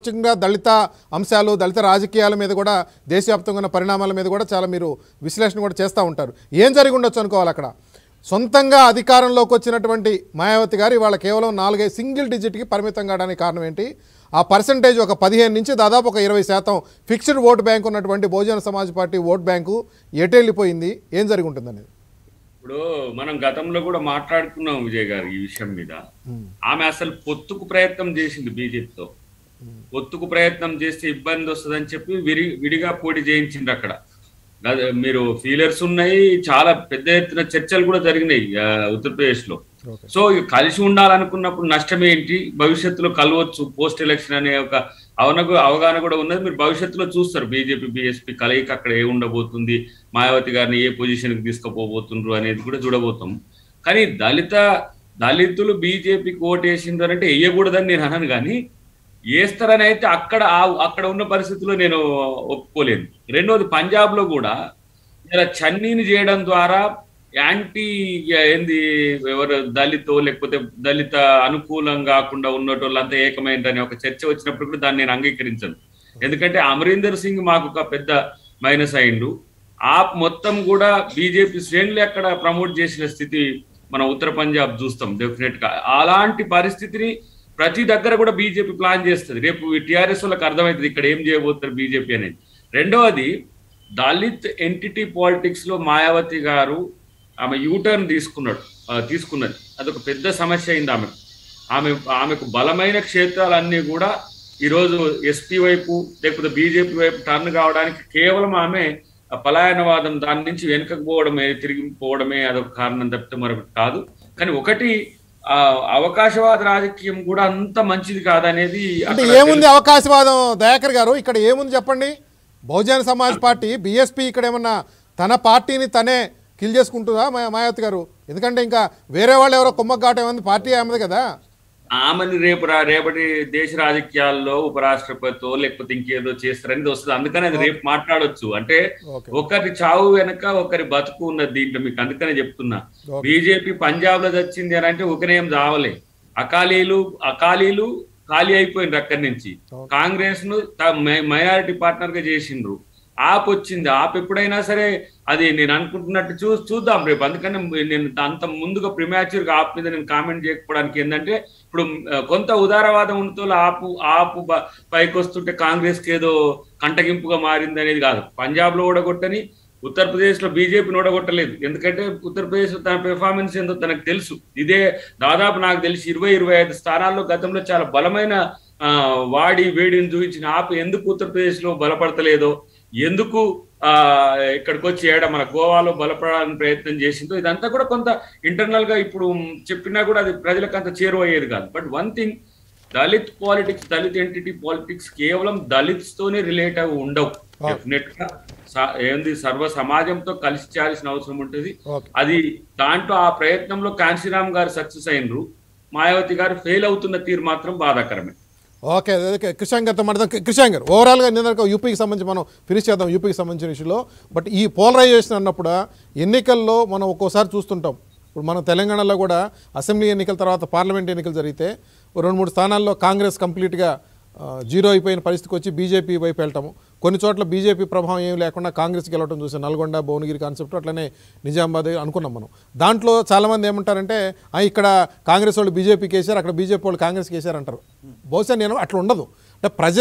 ముఖ్యంగా దళిత అంశాలు దళిత రాజకీయాల మీద కూడా దేశవ్యాప్తంగా ఉన్న పరిణామాల మీద కూడా చాలా మీరు విశ్లేషణ కూడా చేస్తూ ఉంటారు ఏం జరిగి ఉండొచ్చు అనుకోవాలి అక్కడ సొంతంగా అధికారంలోకి వచ్చినటువంటి మాయావతి గారు ఇవాళ కేవలం నాలుగైదు సింగిల్ డిజిట్కి పరిమితం కావడానికి కారణం ఏంటి ఆ పర్సంటేజ్ ఒక పదిహేను నుంచి దాదాపు ఒక ఇరవై శాతం ఫిక్స్డ్ ఓట్ బ్యాంక్ ఉన్నటువంటి Bahujan Samaj party vote bank ఎటు వెళ్ళిపోయింది ఏం జరిగి ఉంటుందనేది ఇప్పుడు మనం గతంలో కూడా మాట్లాడుకున్నాం విజయ్ గారు ఈ విషయం మీద ఆమె అసలు పొత్తుకు ప్రయత్నం చేసింది బీజేపీతో పొత్తుకు ప్రయత్నం చేస్తే ఇబ్బంది వస్తుందని చెప్పి విరి విడిగా పోటీ చేయించింది అక్కడ అదే మీరు ఫీలర్స్ ఉన్నాయి చాలా పెద్ద ఎత్తున చర్చలు కూడా జరిగినాయి ఆ, ఉత్తరప్రదేశ్ లో ఓకే సో ఇక కలిసి ఉండాలనుకున్నప్పుడు నష్టం ఏంటి భవిష్యత్తులో కలవచ్చు పోస్ట్ ఎలక్షన్ అనే ఒక అవనకు అవగాహన కూడా ఉన్నది మీరు భవిష్యత్తులో చూస్తారు బీజేపీ బీఎస్పీ కలయిక అక్కడ ఏ ఉండబోతుంది మాయావతి గారిని ఏ పొజిషన్ కి తీసుకుపోబోతుండ్రు అనేది కూడా చూడబోతాం కానీ దళిత దళితులు బీజేపీకి ఓటేసిండ్రు అంటే వేయకూడదని నేను అనను కానీ వేస్తారని అయితే అక్కడ ఆ- అక్కడ ఉన్న పరిస్థితుల్లో నేను ఒప్పుకోలేను రెండోది పంజాబ్ లో కూడా ఇలా చన్నీని చేయడం ద్వారా యాంటీ ఏంది ఎవరు దళితో లేకపోతే దళిత అనుకూలం కాకుండా ఉన్నటోళ్ళంతా ఏకమైందని ఒక చర్చ వచ్చినప్పుడు కూడా దాన్ని నేను అంగీకరించను ఎందుకంటే అమరీందర్ సింగ్ మాకు ఒక పెద్ద మైనస్ అయిండు ఆ మొత్తం కూడా బీజేపీ శ్రేణులు ఎక్కడ ప్రమోట్ చేసిన స్థితి మన ఉత్తర పంజాబ్ చూస్తాం డెఫినెట్ గా అలాంటి పరిస్థితిని ప్రతి దగ్గర కూడా బీజేపీ ప్లాన్ చేస్తుంది రేపు టీఆర్ఎస్ వాళ్ళకి అర్థమవుతుంది ఇక్కడ ఏం చేయబోతారు బీజేపీ అనేది రెండవది దళిత్ ఎంటిటీ పాలిటిక్స్ లో మాయావతి గారు ఆమె యూటర్న్ తీసుకున్నాడు ఆ, తీసుకున్నది అదొక పెద్ద సమస్య అయింది ఆమెకు ఆమె ఆమెకు బలమైన క్షేత్రాలన్నీ కూడా ఈరోజు ఎస్పీ వైపు లేకపోతే బీజేపీ వైపు టర్న్ కావడానికి కేవలం ఆమె ఆ పలాయనవాదం దాని నుంచి వెనుకకు పోవడమే తిరిగి పోవడమే అదొక కారణం తప్పితే మరొకటి కాదు కానీ ఒకటి ఆ అవకాశవాద రాజకీయం కూడా అంత మంచిది కాదనేది అంటే అక్కడ ఏముంది అవకాశవాదం దయాకర్ గారు ఇక్కడ ఏముంది చెప్పండి బహుజన సమాజ్ పార్టీ బీఎస్పీ ఇక్కడ ఏమన్నా తన పార్టీని తనే కిల్ చేసుకుంటుందా మా- మాయావతి గారు ఎందుకంటే ఇంకా వేరే వాళ్ళు ఎవరో కుమ్మక్కాట ఏముంది పార్టీ ఆమెది కదా ఆమెను రేపు రా- రేపటి దేశ రాజకీయాల్లో ఉపరాష్ట్రపతితో లేకపోతే ఇంకేదో చేస్తారనేది వస్తుంది అందుకని అది రేపు మాట్లాడొచ్చు అంటే ఓకే ఒకరి చావు వెనక ఒకరి బతుకు ఉన్నది దీంట్లో మీకు అందుకనే చెప్తున్నా ఓకే. బీజేపీ పంజాబ్ లో వచ్చింది అని అంటే ఒకనేం చావలే అకాలీలు అకాలీలు ఖాళీ అయిపోయిండ్రు అక్కడి నుంచి ఓకే. కాంగ్రెస్ ను మైనారిటీ పార్ట్నర్ గా చేసిండ్రు ఆప్ వచ్చింది ఆప్ ఎప్పుడైనా సరే అది నేను అనుకుంటున్నట్టు చూ చూద్దాం రేపు అందుకని నేను అంత ముందుగా ప్రిమాచ్యూర్ గా ఆప్ మీద నేను కామెంట్ చేయకపోవడానికి ఏంటంటే ఇప్పుడు ఆ, కొంత ఉదారవాదం ఉండతో ఆపు ఆపు బ- పైకి వస్తుంటే కాంగ్రెస్ కి ఏదో కంటగింపుగా మారింది అనేది కాదు పంజాబ్ లో ఓడగొట్టని ఉత్తరప్రదేశ్ లో బీజేపీని ఓడగొట్టలేదు ఎందుకంటే ఉత్తరప్రదేశ్ లో తన పెర్ఫార్మెన్స్ ఏందో తనకు తెలుసు ఇదే దాదాపు నాకు తెలిసి ఇరవై ఇరవై ఐదు స్థానాల్లో గతంలో చాలా బలమైన ఆ, వాడి వేడిని చూపించిన ఆపు ఎందుకు ఉత్తరప్రదేశ్ లో బలపడతలేదో ఎందుకు ఆ ఇక్కడికి వచ్చి ఏడ మన గోవాలో బలపడాలని ప్రయత్నం చేసిందో ఇదంతా కూడా కొంత ఇంటర్నల్ గా ఇప్పుడు చెప్పినా కూడా అది ప్రజలకు అంత చేరువయ్యేది కాదు but one thing Dalit politics Dalit entity politics కేవలం దళిత్స్ తోనే రిలేట్ అవి ఉండవు డెఫినెట్ గా స- ఏంది సర్వ సమాజంతో కలిసి చేయాల్సిన అవసరం ఉంటుంది ఓకే అది దాంట్లో ఆ ప్రయత్నంలో కాంశీరామ్ గారు సక్సెస్ అయినరు మాయావతి గారు ఫెయిల్ అవుతున్న తీరు మాత్రం బాధాకరమే ఓకే ఓకే కృషాంక్ గారితో మాట్లాడదాం కృషాంక్ గారు ఓవరాల్గా నిన్న యూపీకి సంబంధించి మనం ఫినిష్ చేద్దాం యూపీకి సంబంధించిన ఇష్యూలో బట్ ఈ పోలరైజేషన్ అన్నప్పుడు ఎన్నికల్లో మనం ఒక్కోసారి చూస్తుంటాం ఇప్పుడు మనం తెలంగాణలో కూడా అసెంబ్లీ ఎన్నికల తర్వాత పార్లమెంట్ ఎన్నికలు జరిగితే ఓ రెండు మూడు స్థానాల్లో కాంగ్రెస్ కంప్లీట్గా ఆ, జీరో అయిపోయిన పరిస్థితికి వచ్చి బీజేపీ వైపు వెళ్ళటము కొన్ని చోట్ల బీజేపీ ప్రభావం ఏం లేకుండా కాంగ్రెస్కి వెళ్ళటం చూసాం నల్గొండ భువనగిరి కాన్సెప్ట్ అట్లనే నిజామాబాద్ అనుకున్నాం మనం దాంట్లో చాలామంది ఏమంటారంటే "ఆ, ఇక్కడ కాంగ్రెస్ వాళ్ళు బీజేపీకి వేసారు అక్కడ బీజేపీ వాళ్ళు కాంగ్రెస్కి వేసారు అంటారు బహుశా నేను అట్లా ఉండదు అంటే ప్రజ